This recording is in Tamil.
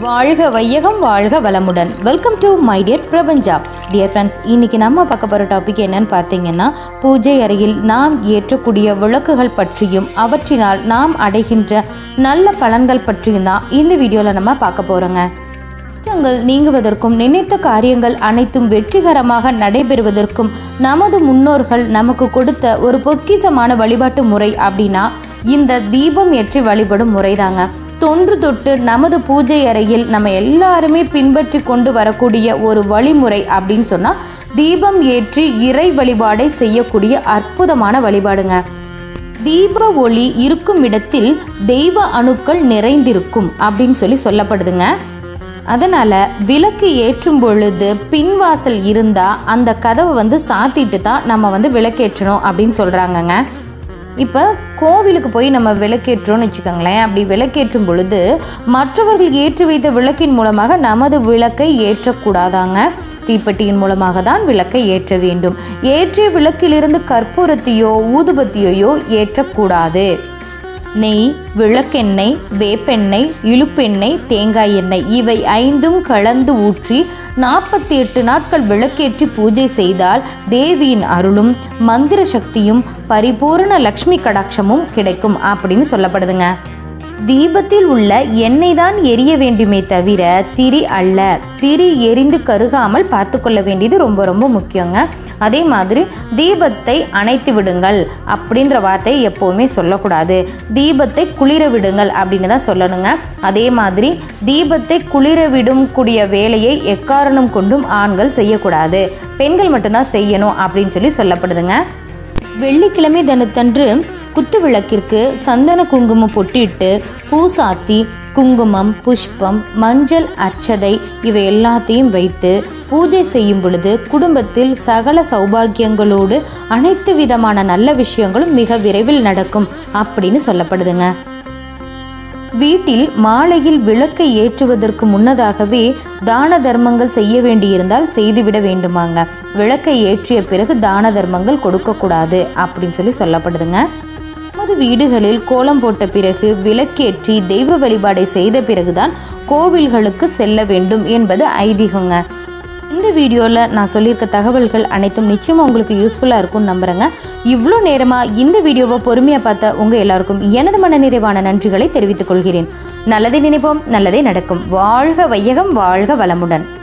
வாழ்க வையகம் வாழ்க வளமுடன் வெல்கம் டு மை டியர் பிரபஞ்சா டியர் ஃப்ரெண்ட்ஸ் இன்னைக்கு நம்ம பார்க்க போகிற டாபிக் என்னன்னு பார்த்தீங்கன்னா பூஜை அறையில் நாம் ஏற்றக்கூடிய விளக்குகள் பற்றியும் அவற்றினால் நாம் அடைகின்ற நல்ல பலன்கள் பற்றியும் தான் இந்த வீடியோவில் நம்ம பார்க்க போகிறோங்க கஷ்டங்கள் நீங்குவதற்கும் நினைத்த காரியங்கள் அனைத்தும் வெற்றிகரமாக நடைபெறுவதற்கும் நமது முன்னோர்கள் நமக்கு கொடுத்த ஒரு பொக்கிசமான வழிபாட்டு முறை அப்படின்னா இந்த தீபம் ஏற்றி வழிபடும் முறைதாங்க தொன்று தொட்டு நமது பூஜை அறையில் நம்ம எல்லாருமே பின்பற்றி கொண்டு வரக்கூடிய ஒரு வழிமுறை அப்படின்னு சொன்னால் தீபம் ஏற்றி இறை வழிபாடை செய்யக்கூடிய அற்புதமான வழிபாடுங்க தீப ஒளி இருக்கும் இடத்தில் தெய்வ அணுக்கள் நிறைந்திருக்கும் அப்படின்னு சொல்லி சொல்லப்படுதுங்க அதனால் விளக்கு ஏற்றும் பொழுது பின்வாசல் இருந்தால் அந்த கதவை வந்து சாத்திட்டு தான் நம்ம வந்து விளக்கேற்றணும் அப்படின்னு சொல்கிறாங்கங்க இப்போ கோவிலுக்கு போய் நம்ம விளக்கேற்றோம்னு வச்சுக்கோங்களேன் அப்படி விளக்கேற்றும் பொழுது மற்றவர்கள் ஏற்றி வைத்த விளக்கின் மூலமாக நமது விளக்கை ஏற்றக்கூடாதாங்க தீப்பெட்டியின் மூலமாக தான் விளக்கை ஏற்ற வேண்டும் ஏற்றிய விளக்கிலிருந்து கற்பூரத்தையோ ஊதுபத்தியையோ ஏற்றக்கூடாது நெய் விளக்கெண்ணெய் வேப்பெண்ணெய் இழுப்பெண்ணெய் தேங்காய் எண்ணெய் இவை ஐந்தும் கலந்து ஊற்றி நாற்பத்தி எட்டு நாட்கள் விளக்கேற்றி பூஜை செய்தால் தேவியின் அருளும் மந்திர சக்தியும் பரிபூரண லக்ஷ்மி கடாட்சமும் கிடைக்கும் அப்படின்னு சொல்லப்படுதுங்க தீபத்தில் உள்ள எண்ணெய் தான் எரிய வேண்டுமே தவிர திரி அல்ல திரி எரிந்து கருகாமல் பார்த்து கொள்ள வேண்டியது ரொம்ப ரொம்ப முக்கியங்க அதே மாதிரி தீபத்தை அணைத்து விடுங்கள் அப்படின்ற வார்த்தையை எப்போவுமே சொல்லக்கூடாது தீபத்தை குளிர விடுங்கள் அப்படின்னு தான் சொல்லணுங்க அதே மாதிரி தீபத்தை குளிர விடும் கூடிய வேலையை எக்காரணம் கொண்டும் ஆண்கள் செய்யக்கூடாது பெண்கள் மட்டும்தான் செய்யணும் அப்படின்னு சொல்லி சொல்லப்படுதுங்க வெள்ளிக்கிழமை தினத்தன்று குத்து விளக்கிற்கு சந்தன குங்குமம் பொட்டிட்டு பூ சாத்தி குங்குமம் புஷ்பம் மஞ்சள் அர்ச்சதை இவை எல்லாத்தையும் வைத்து பூஜை செய்யும் பொழுது குடும்பத்தில் சகல சௌபாகியங்களோடு அனைத்து விதமான நல்ல விஷயங்களும் மிக விரைவில் நடக்கும் அப்படின்னு சொல்லப்படுதுங்க வீட்டில் மாலையில் விளக்கை ஏற்றுவதற்கு முன்னதாகவே தான தர்மங்கள் செய்ய வேண்டியிருந்தால் செய்துவிட வேண்டுமாங்க விளக்கை ஏற்றிய பிறகு தான தர்மங்கள் கொடுக்கக்கூடாது அப்படின்னு சொல்லி சொல்லப்படுதுங்க நமது வீடுகளில் கோலம் போட்ட பிறகு விளக்கேற்றி தெய்வ வழிபாடை செய்த பிறகுதான் கோவில்களுக்கு செல்ல வேண்டும் என்பது ஐதீகங்க இந்த வீடியோவில் நான் சொல்லியிருக்க தகவல்கள் அனைத்தும் நிச்சயமாக உங்களுக்கு யூஸ்ஃபுல்லாக இருக்கும்னு நம்புகிறேங்க இவ்வளோ நேரமாக இந்த வீடியோவை பொறுமையாக பார்த்த உங்கள் எல்லாருக்கும் எனது மனநிறைவான நன்றிகளை தெரிவித்துக் கொள்கிறேன் நல்லதை நினைப்போம் நல்லதே நடக்கும் வாழ்க வையகம் வாழ்க வளமுடன்